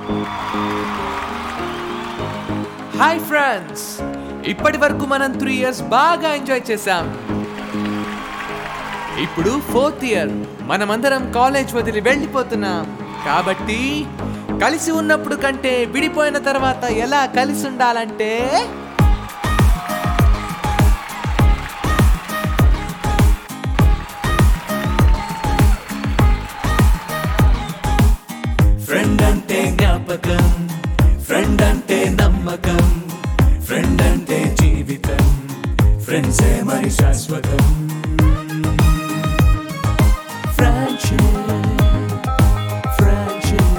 Hi friends ఇప్పటి వరకు మనం త్రీ ఇయర్స్ బాగా ఎంజాయ్ చేశాం ఇప్పుడు ఫోర్త్ ఇయర్ మనమందరం కాలేజ్ వదిలి వెళ్ళిపోతున్నాం కాబట్టి కలిసి ఉన్నప్పుడు కంటే విడిపోయిన తర్వాత ఎలా కలిసి ఉండాలంటే ఫ్రెండ్ అంటే జ్ఞాపకం ఫ్రెండ్ అంటే నమ్మకం ఫ్రెండ్ అంటే జీవితం ఫ్రెండ్సే మరి శాశ్వతం Friendship, friendship,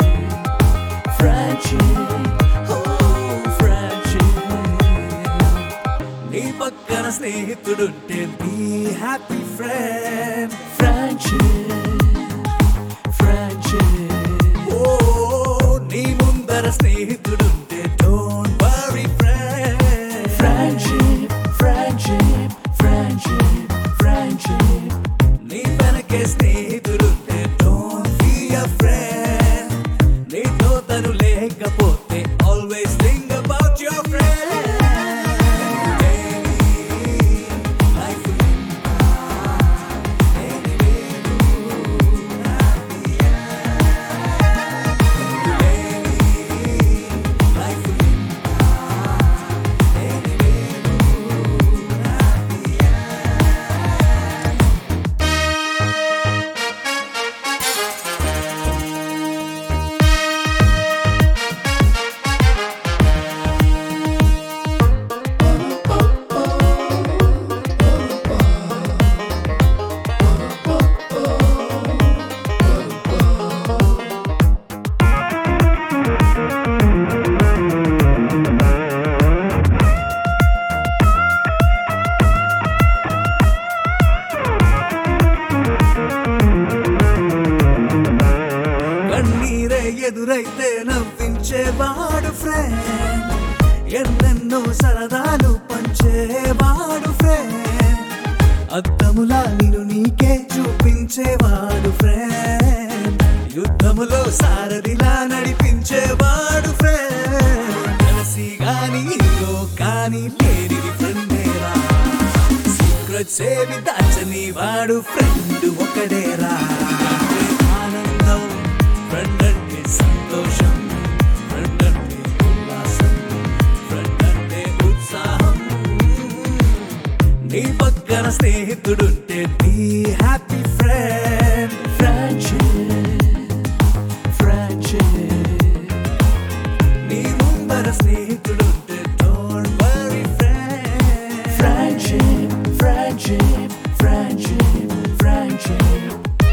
friendship, oh, friendship. నీ పక్కన స్నేహితుడుంటే be happy friend friendship friendship oh నీ ముందర స్నేహితుడుంటే don't worry friend friendship friendship friendship friendship నీ వెనకే స్నేహితుడుంటే డోంట్ బీ అ ఫ్రెండ్ నీతో తను లేకపోతే always think about your friend life కన్నీరే ఎదురైతే నవ్వించేవాడు ఫ్రెండ్ ఎన్నెన్నో సరదాలు పంచేవాడు ఫ్రెండ్ అద్దములా నిన్ను నీకే చూపించేవాడు ఫ్రెండ్ యుద్ధములో సారథిలా నడిపించేవాడు ఫ్రెండ్ కలిసి గాని హీరో కానీ లేనిది ఫ్రెండేరా సీక్రెట్ సేవి దాచని వాడు ఫ్రెండ్ ఒకడేరా ఆనందం ఫ్రెండ్ అంటే సంతోషం ఫ్రెండ్ అంటే ఉల్లాసం ఫ్రెండ్ అంటే ఉత్సాహం నీ పక్కన స్నేహితుడుంటే be happy friend friendship friendship నీ ముందర స్నేహితుడుంటే don't worry friend friendship friendship friendship friendship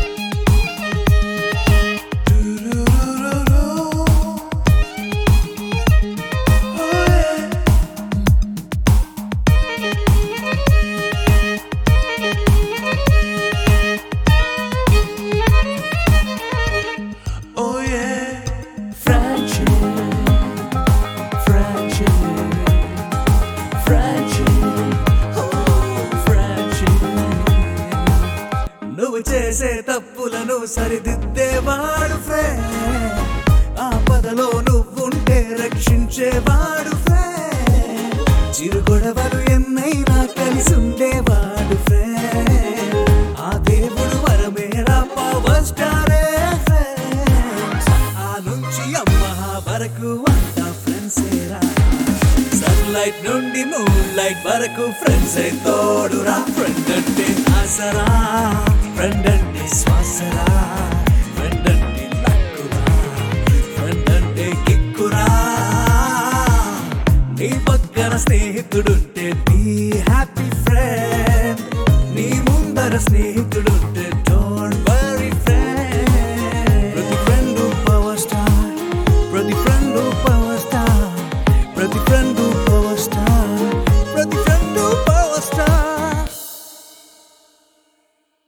Oh yeah, friendship, friendship, friendship, oh friendship. నువ్వు చేసే తప్పులను సరిదిద్దేవాడు ఫ్రెండ్ ఆపదలో నువ్వుంటే రక్షించేవాడు ఫ్రెండ్ చిరు గొడవలు ఎన్నైనా కలిసి ఉండేవాడు ఫ్రెండ్ ఆ దేవుడు వరమేరా పవర్ స్టారే ఫ్రెండ్ ఆ నుంచి అమ్మ వరకు అంతా ఫ్రెండ్సేరా సన్లైట్ నుండి మూన్ లైట్ వరకు ఫ్రెండ్స్ తోడురా ఫ్రెండ్ అంటే ఆసరా ఫ్రెండ్ అంటే శ్వాసరా ఫ్రెండ్ అంటే లక్కురా ఫ్రెండ్ అంటే కిక్కురా నీ పక్కన స్నేహితుడుంటే బీ హ్యాపీ ఫ్రెండ్ నీ ముందర స్నేహితుడుంటే